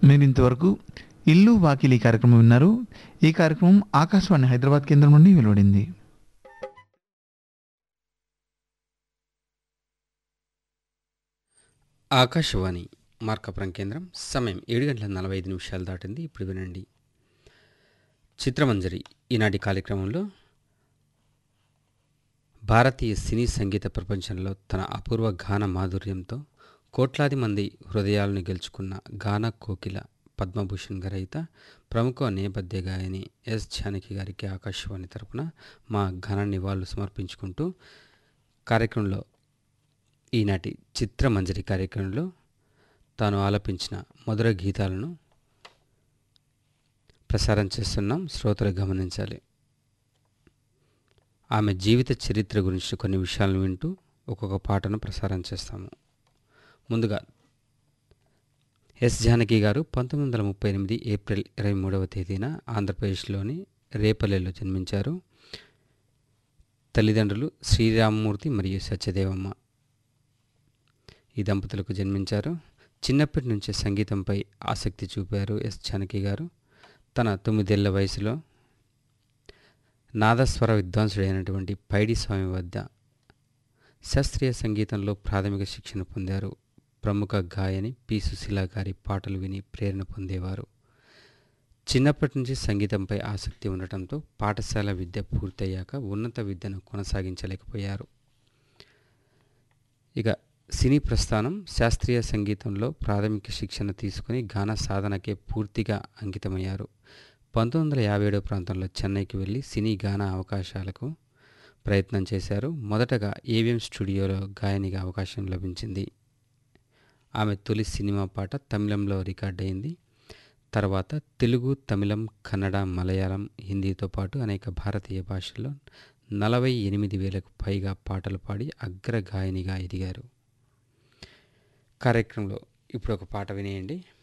మీరు ఇంతవరకు ఇల్లు వాకిలి కార్యక్రమం విన్నారు ఈ కార్యక్రమం ఆకాశవాణి హైదరాబాద్ కేంద్రం నుండి వెలువడింది ఆకాశవాణి మార్కపురం కేంద్రం సమయం ఏడు గంటల నలభై ఐదు నిమిషాలు దాటింది ఇప్పుడు వినండి చిత్రమంజరి ఈనాటి కార్యక్రమంలో భారతీయ సినీ సంగీత ప్రపంచంలో తన అపూర్వ గాన మాధుర్యంతో కోట్లాది మంది హృదయాలను గెలుచుకున్న గాన కోకిల పద్మభూషణ్ గ్రహీత ప్రముఖ నేపథ్య గాయని ఎస్ జానకి గారికి ఆకాశవాణి తరపున మా ఘన నివాళులు సమర్పించుకుంటూ కార్యక్రమంలో ఈనాటి చిత్రమంజరి కార్యక్రమంలో తాను ఆలపించిన మధుర గీతాలను ప్రసారం చేస్తున్నాం శ్రోతలు గమనించాలి ఆమె జీవిత చరిత్ర గురించి కొన్ని విషయాలను వింటూ ఒక్కొక్క పాటను ప్రసారం చేస్తాము ముందుగా ఎస్ జానకి గారు పంతొమ్మిది వందల ముప్పై ఎనిమిది ఏప్రిల్ ఇరవై మూడవ తేదీన ఆంధ్రప్రదేశ్లోని రేపల్లెలో జన్మించారు తల్లిదండ్రులు శ్రీరామమూర్తి మరియు సత్యదేవమ్మ ఈ దంపతులకు జన్మించారు చిన్నప్పటి నుంచే సంగీతంపై ఆసక్తి చూపారు ఎస్ జానకి గారు తన తొమ్మిదేళ్ల వయసులో నాదస్వర విద్వాంసుడైనటువంటి పైడి స్వామి వద్ద శాస్త్రీయ సంగీతంలో ప్రాథమిక శిక్షణ పొందారు ప్రముఖ గాయని పి సుశీల గారి పాటలు విని ప్రేరణ పొందేవారు చిన్నప్పటి నుంచి సంగీతంపై ఆసక్తి ఉండటంతో పాఠశాల విద్య పూర్తయ్యాక ఉన్నత విద్యను కొనసాగించలేకపోయారు ఇక సినీ ప్రస్థానం శాస్త్రీయ సంగీతంలో ప్రాథమిక శిక్షణ తీసుకుని గాన సాధనకే పూర్తిగా అంకితమయ్యారు పంతొమ్మిది వందల యాభై ఏడవ ప్రాంతంలో చెన్నైకి వెళ్ళి సినీ గాన అవకాశాలకు ప్రయత్నం చేశారు మొదటగా ఏవిఎం స్టూడియోలో గాయనిగా అవకాశం లభించింది ఆమె తొలి సినిమా పాట తమిళంలో రికార్డ్ అయింది తర్వాత తెలుగు తమిళం కన్నడ మలయాళం హిందీతో పాటు అనేక భారతీయ భాషల్లో నలభై ఎనిమిది వేలకు పైగా పాటలు పాడి అగ్ర గాయనిగా ఎదిగారు కార్యక్రమంలో ఇప్పుడు ఒక పాట వినేయండి